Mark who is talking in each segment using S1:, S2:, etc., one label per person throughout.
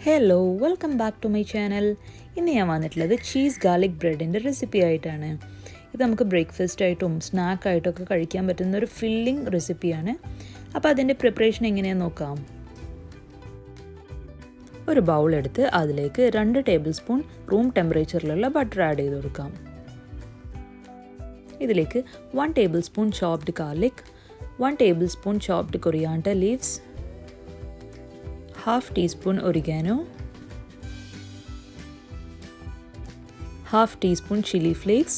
S1: hello welcome back to my channel ഇന്ന് ഞാൻ വന്നിട്ടുള്ളത് ചീസ് ഗാർലിക് ബ്രെഡിൻ്റെ റെസിപ്പി ആയിട്ടാണ് ഇത് നമുക്ക് ബ്രേക്ക്ഫാസ്റ്റ് ആയിട്ടും സ്നാക്ക് ആയിട്ടൊക്കെ കഴിക്കാൻ പറ്റുന്ന ഒരു ഫില്ലിംഗ് റെസിപ്പിയാണ് അപ്പോൾ അതിൻ്റെ പ്രിപ്പറേഷൻ എങ്ങനെയാണെന്ന് നോക്കാം ഒരു ബൗൾ എടുത്ത് അതിലേക്ക് രണ്ട് ടേബിൾ സ്പൂൺ റൂം ടെമ്പറേച്ചറിലുള്ള ബട്ടർ ആഡ് ചെയ്ത് കൊടുക്കാം ഇതിലേക്ക് one tablespoon chopped garlic one tablespoon chopped coriander leaves half teaspoon oregano half teaspoon chilli flakes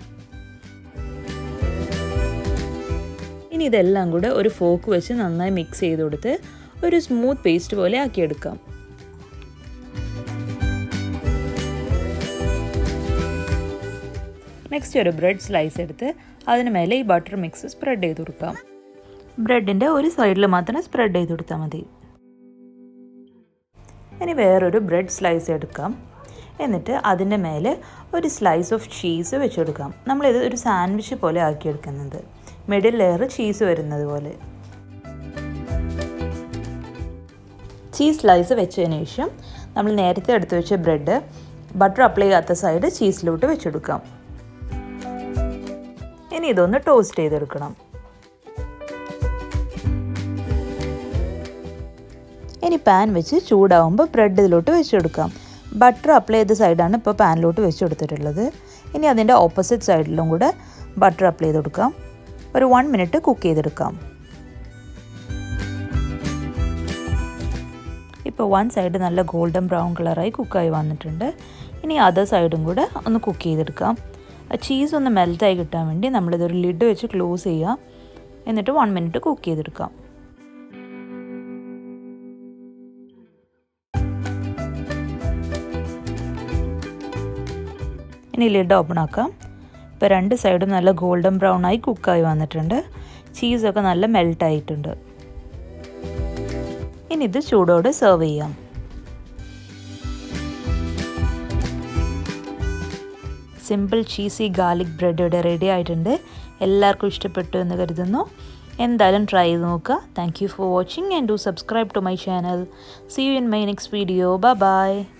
S1: ഇനി ഇതെല്ലാം കൂടെ ഒരു ഫോക്ക് വെച്ച് നന്നായി മിക്സ് ചെയ്ത് കൊടുത്ത് ഒരു സ്മൂത്ത് പേസ്റ്റ് പോലെ ആക്കിയെടുക്കാം നെക്സ്റ്റ് ഒരു ബ്രെഡ് സ്ലൈസ് എടുത്ത് അതിന് മേലെ ഈ ബട്ടർ മിക്സ് സ്പ്രെഡ് ചെയ്ത് കൊടുക്കാം ബ്രെഡിൻ്റെ ഒരു സൈഡിൽ മാത്രം സ്പ്രെഡ് ചെയ്ത് കൊടുത്താൽ മതി ഇനി വേറൊരു ബ്രെഡ് സ്ലൈസ് എടുക്കാം എന്നിട്ട് അതിൻ്റെ മേലെ ഒരു സ്ലൈസ് ഓഫ് ചീസ് വെച്ചെടുക്കാം നമ്മളിത് ഒരു സാൻഡ്വിച്ച് പോലെ ആക്കിയെടുക്കുന്നത് മിഡിൽ ലെയർ ചീസ് വരുന്നത് പോലെ ചീസ് സ്ലൈസ് വെച്ചതിന് ശേഷം നമ്മൾ നേരത്തെ എടുത്ത് വെച്ച ബ്രെഡ് ബട്ടർ അപ്ലൈ ചെയ്യാത്ത സൈഡ് ചീസിലോട്ട് വെച്ചെടുക്കാം ഇനി ഇതൊന്ന് ടോസ്റ്റ് ചെയ്തെടുക്കണം ഇനി പാൻ വെച്ച് ചൂടാവുമ്പോൾ ബ്രെഡ് ഇതിലോട്ട് വെച്ചെടുക്കാം ബട്ടർ അപ്ലൈ ചെയ്ത സൈഡാണ് ഇപ്പോൾ പാനിലോട്ട് വെച്ച് കൊടുത്തിട്ടുള്ളത് ഇനി അതിൻ്റെ ഓപ്പോസിറ്റ് സൈഡിലും കൂടെ ബട്ടർ അപ്ലൈ ചെയ്ത് കൊടുക്കാം ഒരു വൺ മിനിറ്റ് കുക്ക് ചെയ്തെടുക്കാം ഇപ്പോൾ വൺ സൈഡ് നല്ല ഗോൾഡൻ ബ്രൗൺ കളറായി കുക്കായി വന്നിട്ടുണ്ട് ഇനി അതർ സൈഡും കൂടെ ഒന്ന് കുക്ക് ചെയ്തെടുക്കാം ചീസ് ഒന്ന് മെൽറ്റായി കിട്ടാൻ വേണ്ടി നമ്മളിതൊരു ലിഡ് വെച്ച് ക്ലോസ് ചെയ്യുക എന്നിട്ട് വൺ മിനിറ്റ് കുക്ക് ചെയ്തെടുക്കാം ഇനി ലിഡ് ഓപ്പൺ ആക്കാം ഇപ്പോൾ രണ്ട് സൈഡും നല്ല ഗോൾഡൻ ബ്രൗൺ ആയി കുക്കായി വന്നിട്ടുണ്ട് ചീസൊക്കെ നല്ല മെൽറ്റ് ആയിട്ടുണ്ട് ഇനി ഇത് ചൂടോടെ സെർവ് ചെയ്യാം സിമ്പിൾ ചീസി ഗാർലിക് ബ്രെഡ് ഇവിടെ റെഡി ആയിട്ടുണ്ട് എല്ലാവർക്കും ഇഷ്ടപ്പെട്ടു എന്ന് കരുതുന്നു എന്തായാലും ട്രൈ ചെയ്ത് നോക്കുക thank you for watching and do subscribe to my channel see you in my next video bye by